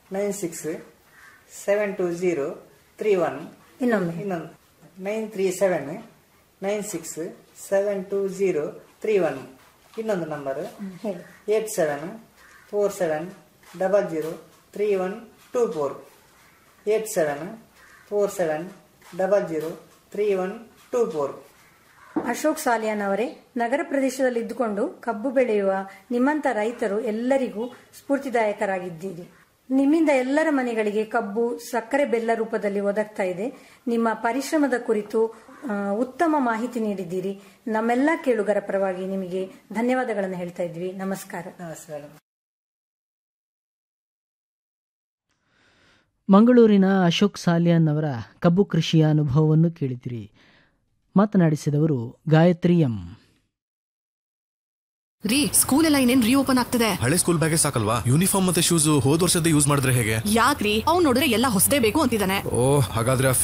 nine six seven two zero three one ಇನ್ನೊಮ್ಮೆ ಇನ್ನೊಂದು nine three seven nine six seven two zero three one ಇನ್ನೊಂದು number ಹೇಳಿ eight seven four seven double zero three one two four eight seven four seven double zero three one two four Ashok Saliyan ಅವರೇ ನಗರ ಪ್ರದೇಶದಲ್ಲಿ ಇದ್ದುಕೊಂಡು ಕಬ್ಬು ಬೆಳೆಯುವ ನಿಮ್ಮಂತ ರೈತರು ಎಲ್ಲರಿಗೂ ಸ್ಫೂರ್ತಿದಾಯಕರಾಗಿದ್ದೀರಿ ನಿಮ್ಮಿಂದ ಎಲ್ಲರ ಮನೆಗಳಿಗೆ ಕಬ್ಬು ಸಕ್ಕರೆ ಬೆಲ್ಲ ರೂಪದಲ್ಲಿ ಒದಗ್ತಾ ಇದೆ ನಿಮ್ಮ ಪರಿಶ್ರಮದ ಕುರಿತು ಆ, ಉತ್ತಮ ಮಾಹಿತಿ ನೀಡಿದ್ದೀರಿ ನಮ್ಮೆಲ್ಲ ಕೇಳುಗರ ಪರವಾಗಿ ನಿಮಗೆ ಧನ್ಯವಾದಗಳನ್ನು ಹೇಳ್ತಾ ಇದ್ವಿ ನಮಸ್ಕಾರ ನಮಸ್ತೆ ಮೇಡಮ್ ಮಂಗಳೂರಿನ ಅಶೋಕ್ ಸಾಲಿಯಾನ್ ಅವರ ಕಬ್ಬು ಕೃಷಿಯ ಅನುಭವವನ್ನು ಕೇಳಿದಿರಿ ಮಾತನಾಡಿಸಿದವರು ಗಾಯತ್ರಿ ಎಂ ರೀ ಸ್ಕೂಲ್ ಎಲ್ಲ ಇನ್ನೇನ್ ರೀಓಪನ್ ಆಗ್ತದೆ ಹಳೆ ಸ್ಕೂಲ್ ಬ್ಯಾಗೆ ಸಾಕಲ್ವಾ ಯೂನಿಫಾರ್ಮ್ ಮತ್ತೆ ಶೂಸ್ ಹೋದ್ ವರ್ಷದ ಯೂಸ್ ಮಾಡಿದ್ರೆ ಹೇಗೆ ಯಾಕ್ರಿ ಅವ್ನ್ ನೋಡಿದ್ರೆ ಎಲ್ಲ ಹೊಸದೇ ಬೇಕು ಅಂತಿದ್ದಾನೆ ಓ ಹಾಗಾದ್ರೆ ಆ